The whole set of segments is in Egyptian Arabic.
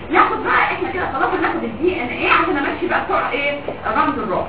ناخد بقى احنا كده خلاص ناخد الدي ان ايه عشان امشي بقى بسرعه ايه رمز الراش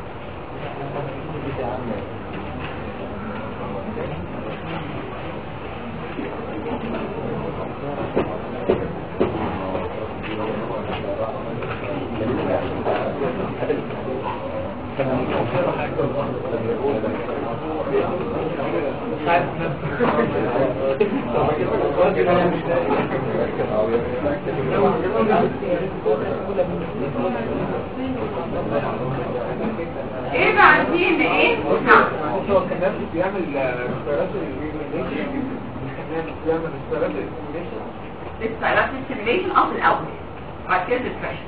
ايه بقى الدي ان ايه نعم هو كان نفسه بيعمل ريسبيرات الريجوليشن كان بيعمل ريسبيرات الريجوليشن لسه ستيميليشن اه في الاول بعد كده الفريش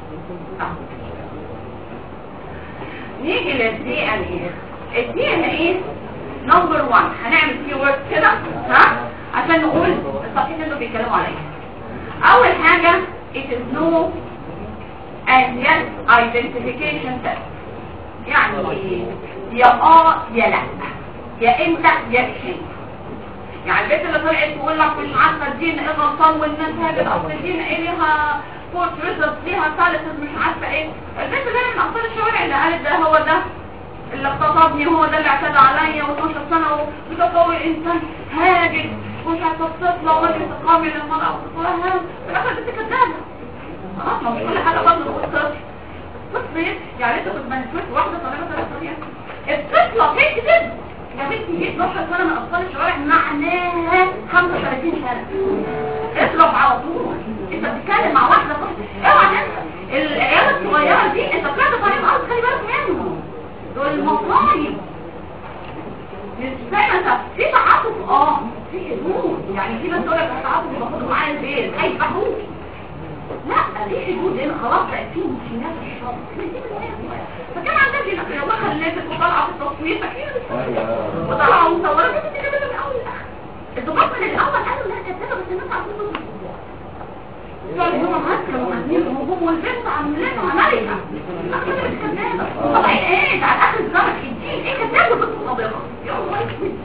نيجي للدي ان ايه الدي ان ايه نمبر 1 هنعمل فيه وورد كده ها عشان نقول الصفحتين اللي بيتكلموا عليها اول حاجه it is no and yes identification test يعني ايه يا اه يا لا يا انت يا شيء يعني البنت اللي طلعت تقول لك مش عارفه الدين ايه غلطان والناس هاجت اصل الدين ايه ليها فورت ريزلت ليها ثالث مش عارفه ايه البنت دايما من اطفال الشوارع اللي قالت ده هو ده اللي اغتصبني هو ده اللي اعتدى عليا و12 سنه وتصور انسان هاجت ومش عارفه الطفله وراجل تقامي للمراه وطفلها في الاخر البنت كدابه خلاص ما مش كل حاجه برضه تقول طفل طفل يعني انت كنت منشوت واحده طالبه ثلاث طريقه الطفله تكذب يا بنتي جيت 12 سنه من اطفال الشوارع معناها 35 سنه اضرب على طول انت بتتكلم مع واحده طفل اوعى تنسى العيال الصغيره دي انت طلعت طريق الارض خلي بالك منهم دول المصايب مش زي ما انت في تعاطف اه في حدود يعني في ناس تقول لك التعاطف باخده معايا البيت هيذبحوك لا في حدود هنا خلاص بقت في مشكلات في الشرط فكان عندها دي لكن الله خلاتك وطالعه في التصوير فاكرين وطالعه ومصوره بس انت كده من الاول لاخر الضباط من الاول قالوا انها كذابه بس الناس عارفين بس قالوا هم ماسكه وماسكين وهم والبنت عاملين عمليه اكتر من كذابه طبعا ايه على اخر الزمن الدين ايه كذابه بس صادقه يا الله يكفيك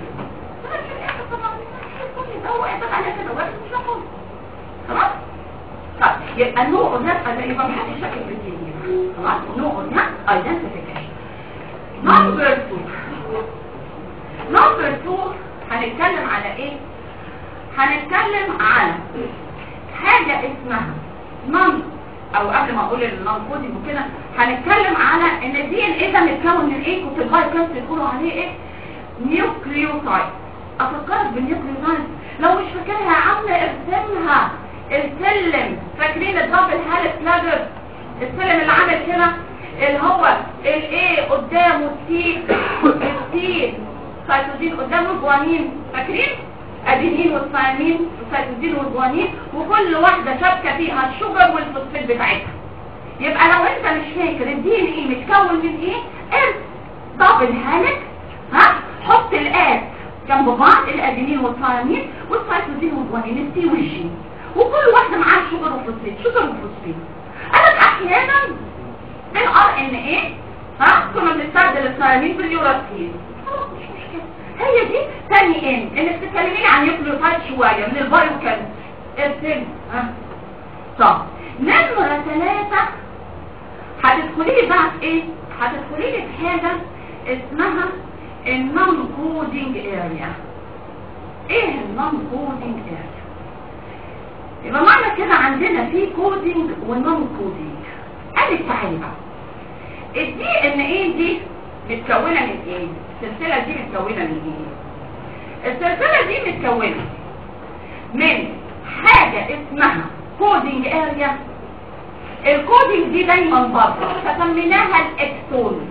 هو اعتقد عليها كده واحد مش هقول خلاص طيب يبقى نوع نفس يبقى محدش شك في الدين خلاص نوع نفس identification number two number two هنتكلم على ايه هنتكلم على حاجة اسمها نون او قبل ما اقول النون كودينج وكده هنتكلم على ان الدي ان ايه ده متكون من ايه كنت الباي كلاس بيقولوا عليه ايه نيوكليوتايد افكرك بالنيوكليوتايد لو مش فاكرها يا عم ارسمها السلم فاكرين الدبل هالت لادر السلم اللي عامل كده اللي هو الايه قدامه السي السي سيتوزين قدامه الجوانين فاكرين ادينين والثيامين والسيتوزين والجوانين وكل واحدة شابكة فيها الشجر والفوسفات بتاعتها يبقى لو انت مش فاكر الدي ان ايه متكون من ايه ارس دبل هالت ها حط الات جنب بعض الادينين والثيامين والسيتوزين والجوانين السي والجي وكل واحدة معاها شجر وفوسفات شجر وفوسفات انا احيانا من ار ان ايه ها كنا بنستخدم الثيامين في اليوراسين خلاص مش مشكلة هي دي تاني ان انك تتكلمين عن نيوكليوتايد شوية من البايو كان ارسل ها طب نمرة ثلاثة هتدخلي لي بقى في ايه هتدخلي لي في حاجة اسمها النون كودينج اريا ايه النون كودينج اريا يبقى معنى كده عندنا في كودينج ونون كودينج قالك تعالي بقى الدي ان ايه دي متكونة من ايه السلسلة دي متكونة من ايه السلسلة دي متكونة من حاجة اسمها كودينج اريا الكودينج دي دايما بره فسميناها الاكسون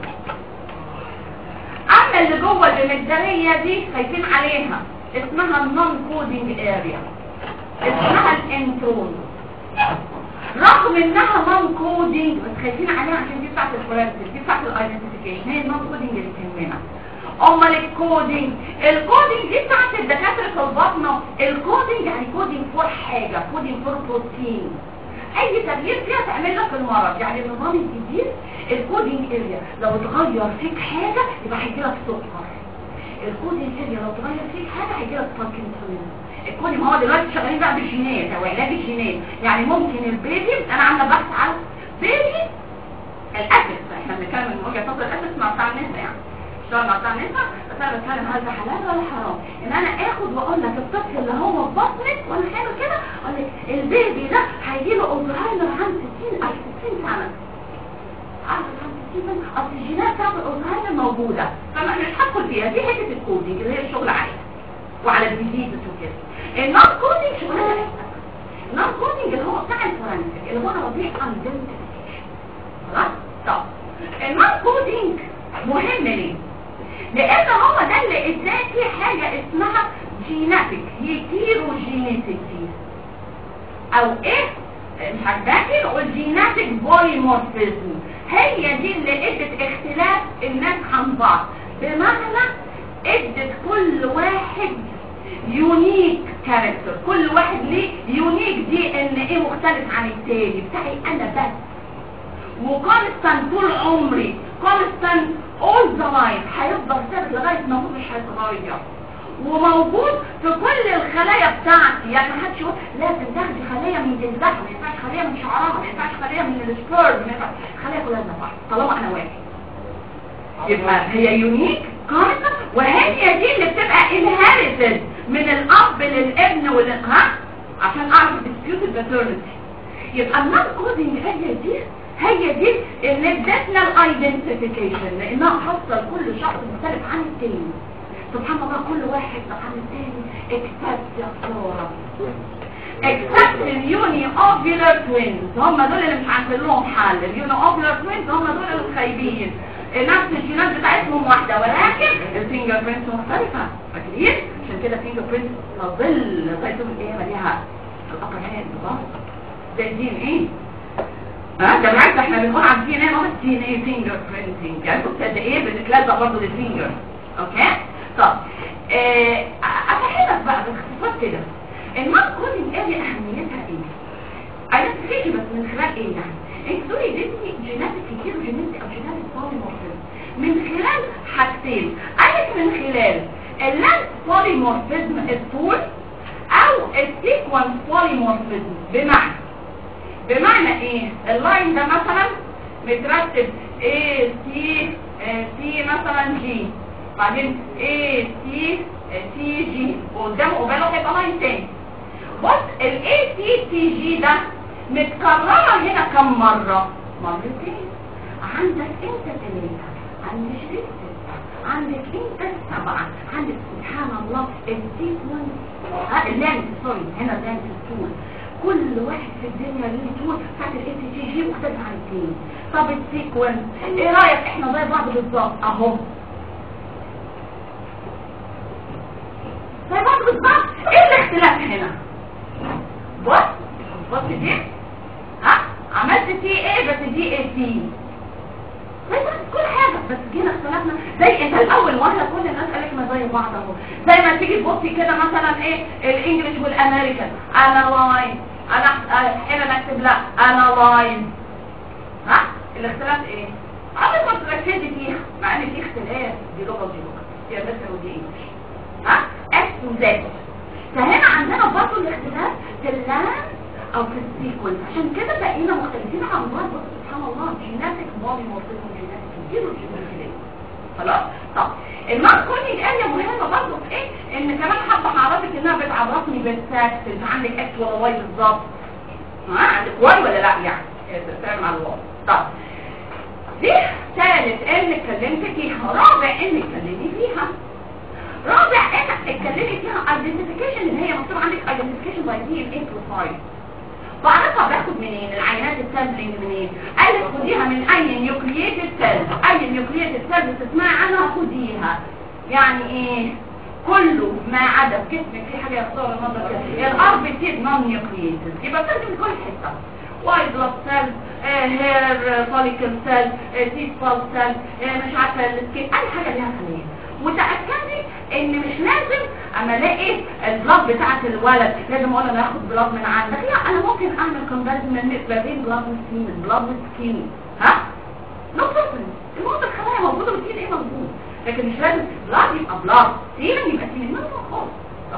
اما اللي جوه المجدرية دي خايفين عليها اسمها النون كودينج اريا اسمها الانترون رغم انها نون كودينج بس خايفين عليها عشان دي بتاعت الفورنسيك دي بتاعت الايدنتيفيكيشن هي النون كودينج اللي تهمنا امال الكودينج الكودينج دي بتاعت الدكاتره في البطنه الكودينج يعني كودينج فور حاجه كودينج فور بروتين اي تغيير فيها تعمل لك المرض يعني النظام الجديد الكودينج اريا لو اتغير فيك حاجه يبقى هيجي لك سكر الكودينج اريا لو اتغير فيك حاجه هيجي لك باركنسون الكودي ما هو دلوقتي شغالين بقى بالجينات او علاج الجينات يعني ممكن البيبي انا عامله بحث على بيبي الاسس احنا بنتكلم من وجهه نظر الاسس مع بتاع النساء يعني اشتغل مع بتاع النساء بس انا بتكلم هل ده حلال ولا حرام ان انا اخد واقول لك الطفل اللي هو في بطنك وانا حلو كده اقول لك البيبي ده هيجي له اوزهايمر عند 60 او 60 سنه عارف عند 60 سنه اصل الجينات بتاعت الاوزهايمر موجوده فما مش هدخل فيها دي حته الكودينج اللي هي الشغل عليها وعلى الديزيز وكده النون كودينج شغلانه النون كودينج اللي هو بتاع الفورنسيك اللي هو ربيع ايدنتيفيكيشن خلاص طب النون كودينج مهم ليه لان هو ده اللي اداكي حاجه اسمها جيناتيك هيتيروجينيسيتي او ايه مش عجباكي نقول جيناتيك بوليمورفيزم هي دي اللي ادت اختلاف الناس عن بعض بمعنى ادت كل واحد يونيك كاركتر كل واحد ليه يونيك دي ان ايه مختلف عن التاني بتاعي انا بس وكونستانت طول عمري كونستانت اول ذا لايف هيفضل ثابت لغايه ما اموت مش هيتغير وموجود في كل الخلايا بتاعتي يعني ما حدش يقول لازم تاخدي خليه من جلدها ما ينفعش خليه من شعرها ما ينفعش خليه من السبيرم ما ينفعش خليه كلها زي بعض طالما انا واحد يبقى هي يونيك كونستانت وهي دي اللي بتبقى انهارتد من الاب للابن وال ها عشان اعرف الديسبيوت الباترنتي يبقى النون كودينج هي دي هي دي اللي ادتنا الايدنتيفيكيشن لانها حصل كل شخص مختلف عن التاني سبحان الله كل واحد عن التاني اكسبت يا فلورا اكسبت اليوني اوفيلر توينز هم دول اللي مش عارفين لهم حل اليوني اوفيلر توينز هم دول الخايبين نفس الجينات بتاعتهم واحده ولكن الفينجر برينتس مختلفه فاكرين عشان كده فينجر برينتس تظل لغايه يوم القيامه ليها الابر هاند زي الدي ان ايه ها ده بالعكس احنا بنقول على الدي ان ايه ناقص دي ان ايه فينجر برينتنج يعني كنت قد ايه بتتلزق برضه للفينجر اوكي طب آه، افهمك بقى باختصار كده النون كودينج اريا اهميتها ايه ايدنتيفيكي بس من خلال ايه يعني انت تقولي دي جيناتيك كتير وجيناتيك او جيناتيك بوليمورفيزم من خلال حاجتين قالت من خلال اللانس بوليمورفيزم الطول او السيكونس بوليمورفيزم بمعنى بمعنى ايه اللاين ده مثلا مترتب A C C مثلا G بعدين A C C G وقدامه قباله هيبقى لاين تاني بص ال A C T G ده متكررة هنا كم مرة مرتين عندك انت ثلاثة عند شريك ستة عندك انت سبعة عندك سبحان الله السيكونس ها اللانس سوري هنا اللانس الطول كل واحد في الدنيا ليه طول بتاعت الاي تي جي جي مختلف عن التاني طب السيكونس ايه رايك احنا زي بعض بالظبط اهو زي بعض بالظبط ايه الاختلاف هنا بص بص دي ها عملت تي ايه بس دي ايه سي زي بعض كل حاجه بس جينا اختلفنا زي انت الاول مره كل الناس قالت ما زي بعض اهو زي ما تيجي تبصي كده مثلا ايه الانجليش والامريكان انالايز انا هنا نكتب لا انالايز ها الاختلاف ايه عمرك ما تركزي فيها مع ان في اختلاف دي لغه ودي لغه دي امريكان ودي انجليش ها اكس وزد فهنا عندنا برضه الاختلاف في اللام او في السيكونس عشان كده بقينا مختلفين عن بعض بص سبحان الله جيناتيك بودي مورفيزم جيناتيك كتير وجيناتيك خلاص طب المارك كودينج اريا مهمه برضه في ايه ان كمان حابه هعرفك انها بتعرفني بالسكس انت عندك اكس ولا واي بالظبط ها عندك واي ولا لا يعني بتتكلم على الواي طب دي ثالث ان اتكلمت فيها رابع ان اتكلمي فيها رابع ان اتكلمي فيها ايدنتيفيكيشن اللي هي مكتوب عندك ايدنتيفيكيشن باي دي ان اي بروفايل بعرفها باخد منين العينات السامبلينج منين قال لك خديها من اي نيوكلييتد سيل اي نيوكلييتد سيل بتسمعي عنها خديها يعني ايه كله ما عدا في جسمك في حاجه يختار النظر كده الارض بتيد نون نيوكلييتد يبقى بتخدم كل حته وايت بلاد سيل هير فوليكل سيل تيت بال سيل مش عارفه السكين اي حاجه ليها خليه وتاكدي ان مش لازم اما الاقي البلاد بتاعت الولد لازم اقول انا اخد بلاد من عندك لا انا ممكن اعمل كومباريزن ما بين بلاد وسكين بلاد وسكين ها نو بروبلم المهم الخلايا موجوده والدي ايه موجود لكن مش لازم بلاد يبقى بلاد سيمن يبقى سيمن ما خالص اوكي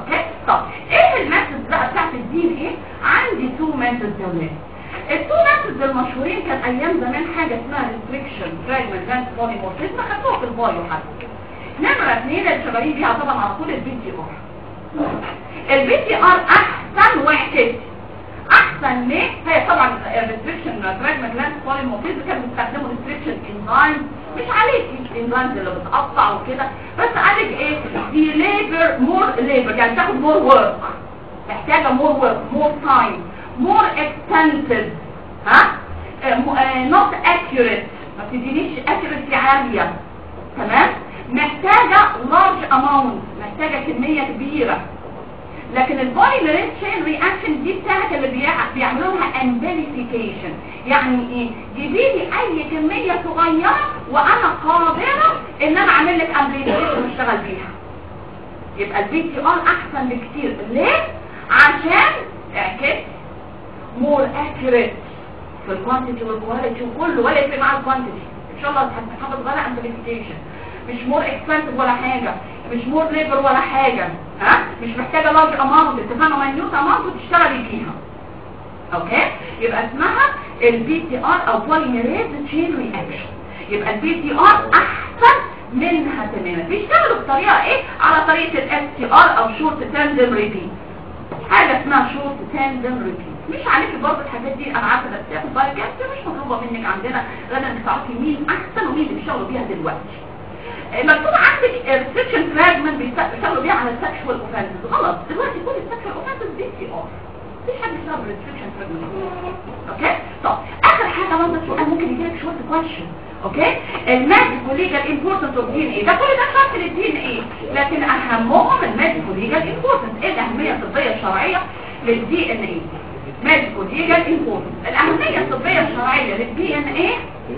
طب ايه الميثود بقى بتاعت الدين ايه عندي تو ميثود يا ولاد التو ميثود المشهورين كان ايام زمان حاجه اسمها ريستريكشن فراجمنت جانس بوليمورفيزم خدوها في البايو حتى نمرة اثنين اللي شغالين بيها طبعا على طول البي تي ار البي تي ار احسن واحد احسن ليه هي طبعا الريستريكشن فراجمنت جانس بوليمورفيزم كانوا بيستخدموا ريستريكشن انزايم مش عليك الانزايمز اللي بتقطع وكده بس قالك ايه دي ليبر مور ليبر يعني تاخد مور ورك محتاجه مور ورك مور تايم more expensive ها uh, not accurate ما بتدينيش accuracy عالية تمام محتاجة large amount محتاجة كمية كبيرة لكن البوليمريز تشين رياكشن دي بتاعت اللي بيع- بيعملوا لها امبليفيكيشن يعني ايه جيبي لي اي كميه صغيره وانا قادره ان انا اعمل لك امبليفيكيشن واشتغل بيها يبقى البي تي ار احسن بكتير ليه عشان اعكس مور اكيوريت في الكوانتيتي والكواليتي وكله ولا يفرق مع الكوانتيتي ان شاء الله هتحافظ على امبليفيكيشن مش مور اكسبنسيف ولا حاجه مش مور ليبر ولا حاجه ها مش محتاجه لارج اماونت اتفقنا ماينيوت اماونت وتشتغلي بيها اوكي يبقى اسمها البي تي ار او بوليميريز تشين رياكشن يبقى البي تي ار احسن منها تماما بيشتغلوا بطريقه ايه على طريقه الاس تي ار او شورت تاندم ريبيت حاجه اسمها شورت تاندم ريبيت مش عليك برضه الحاجات دي انا عارفه بس البايوكاست مش مطلوبه منك عندنا غير انك تعرفي مين احسن ومين اللي بيشتغلوا بيها دلوقتي مكتوب عندك ريستريكشن فراجمنت بيشتغلوا بيها على السكشوال اوفنسز غلط دلوقتي كل السكشوال اوفنسز دي سي ار مفيش حد بيشتغل ريستريكشن فراجمنت اوكي طب اخر حاجه برضه سؤال ممكن يجي لك شويه كويشن اوكي الميديكو ليجال امبورتنس اوف دي ان ايه ده كل ده شرط للدي ان ايه لكن اهمهم الميديكو ليجال امبورتنس ايه الاهميه الطبيه الشرعيه للدي ان ايه ميديكو ليجال امبورتنس الاهميه الطبيه الشرعيه للدي ان ايه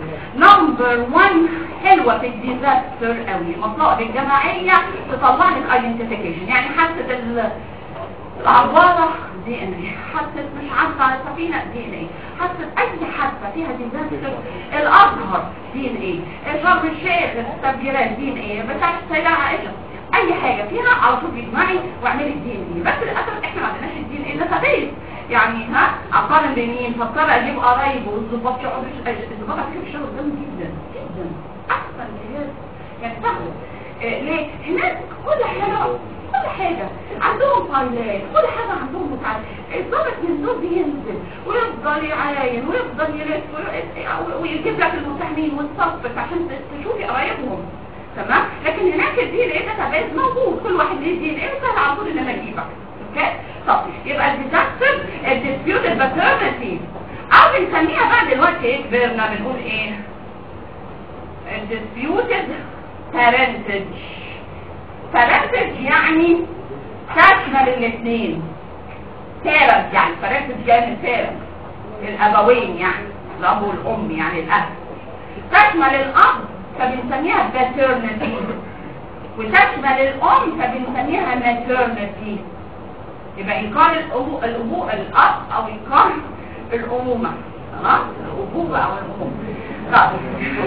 نمبر 1 حلوه في الديزاستر قوي المصائب الجماعيه تطلع لك ايدنتيفيكيشن يعني حاسه ال- العبارة دي ان ايه حاسة مش عارفة على سفينة دي ان ايه حاسة اي حادثة فيها ديزاستر الازهر دي ان ايه شرم الشيخ التفجيرات دي ان ايه بتاعت السيدة عائشة اي حاجة فيها على طول بيجمعي واعملي الدي ان ايه بس للاسف احنا ما عندناش الدي ان ايه الا خبيث يعني ها اقارن بمين فاضطر اجيب قرايب والظباط يقعدوا يش- الظباط على فكرة بيشتغلوا قدام جدا جدا احسن جهاز يعني سهل إيه ليه هناك كل حاجة كل حاجة عندهم فايلات كل حاجة عندهم متعلم الضابط من دول بينزل ويفضل يعاين ويفضل يلف وي- ويجيب لك المتهمين والصفت عشان ت- تشوفي قرايبهم تمام لكن هناك الدي ان ايه داتابيز موجود كل واحد ليه دي ان ايه سهل على طول ان انا اجيبك اوكي طب يبقى الديزاستر الديسبيوتد باترنتي او بنسميها بقى دلوقتي ايه كبرنا بنقول ايه الديسبيوتد بارنتج بارنتج يعني تشمل الاثنين بارنت يعني بارنتج جاي من بارنت الابوين يعني الاب والام يعني الاهل تشمل الاب فبنسميها paternity وتشمل الام فبنسميها maternity يبقى انكار الابو الابو الاب او انكار الامومه خلاص الابوه او الامومه طيب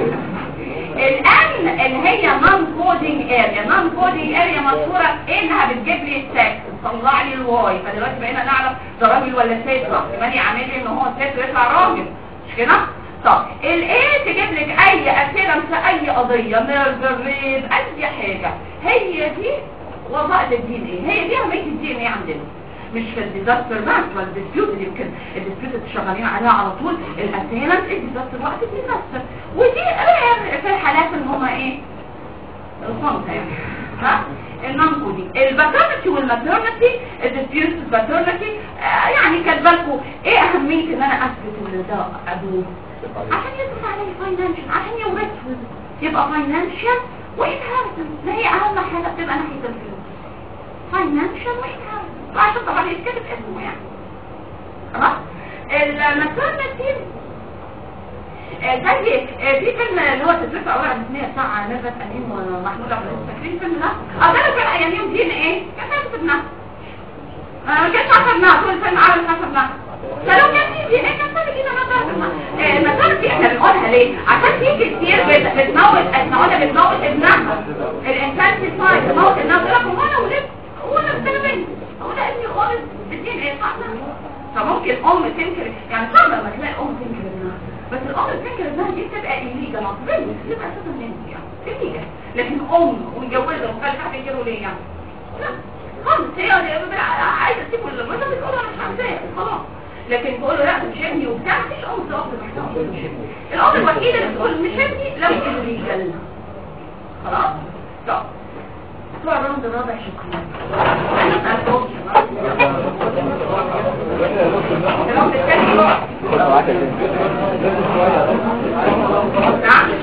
الان اللي هي نون كودينج اريا نون كودينج اريا مشهوره ايه انها بتجيب لي السكس تطلع لي الواي فدلوقتي بقينا نعرف ده راجل ولا ست كمان يعمل لي ان هو ست ويطلع راجل مش كده طب الايه تجيب لك اي اسئله في اي قضيه ميردر ريب اي حاجه هي دي وظائف الدين ايه هي دي اهميه الدين ايه عندنا مش في الديزاستر بس ولا الديسبيوت اللي يمكن الديسبيوت اللي شغالين عليها على طول الاسيلنت الديزاستر وقت الديزاستر ودي رير في الحالات اللي هم ايه الصمت يعني ها النون دي الباترنتي والماترنتي الديسبيوت باترنتي يعني كاتبه لكم ايه اهميه ان انا اثبت ان ده ابوه عشان يصرف عليه فاينانشال عشان يورثه يبقى فاينانشال وانهارتنس ده هي اهم حاجه بتبقى ناحيه الفلوس فاينانشال وانهارتنس وعشان طبعا يتكتب اسمه يعني خلاص الماترنتي زي آه، في فيلم اللي هو تدريس اول عن السنيه بتاع نيرفت امين ومحمود عبد العزيز فاكرين الفيلم ده؟ اه ده كان اياميهم دين ايه؟ كان عارف ابنها انا ما كانش عارفه ابنها طول الفيلم عارف عارفه ابنها فلو كان في دين ايه كان سابق كده ما تعرف ابنها المسار دي احنا بنقولها ليه؟ عشان في كتير بت- بتموت احنا قلنا بتموت ابنها الانسان في سايد بتموت ابنها تقول لك هو انا ولدت هو انا بنت هو الدي ان ايه صح فممكن ام تنكر يعني صعب لما تلاقي ام تنكر ابنها بس الام تنكر ابنها دي بتبقى الليجا مصرية بتبقى اساسا نمسي يعني الليجا لكن ام ومتجوزه ومخلفه هتنكره ليه يعني لا خالص هي عايزه تسيب المرضى بتقول انا مش عايزاه خلاص لكن تقول له لا ده مش ابني وبتاع مفيش ام تقف الام الوحيده اللي بتقول مش ابني لو الليجا خلاص طب بتوع الراوند الرابع شكرا انا سالتهم الراوند الثاني نعم